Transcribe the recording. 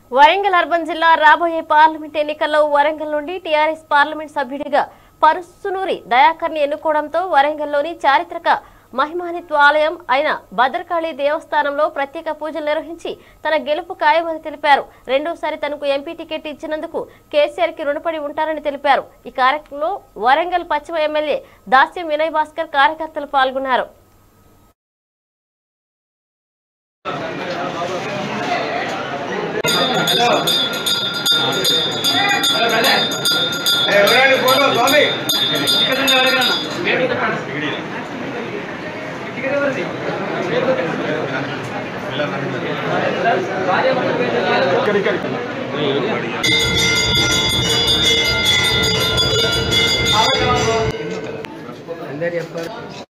Warangal urban జిల్లా రాబోయే parliament ఎన్నికల్లో వరంగల్ నుండి టీఆర్ఎస్ పార్లమెంట్ సభ్యుడిగా పరుసునూరి దయాకర్ని ఎన్నుకోవడంతో వరంగల్లోని చారిత్రక మహిమానిత్వ ఆలయం అయిన భద్రకాళి దేవస్థానంలో ప్రత్యేక పూజలు నిర్వహించి తన గెలుపు ఖాయమని తెలిపారు రెండోసారి తనకు ఎంపీ టికెట్ ఇచ్చినందుకు కేసీఆర్ కి రుణపడి ఉంటారని తెలిపారు ఈ కార్యక్రమంలో వరంగల్ పశ్చిమ ఎమ్మెల్యే దాస్యం వినయ్ భాస్కర్ కార్యకర్తలు పాల్గొన్నారు అందరు చెప్పారు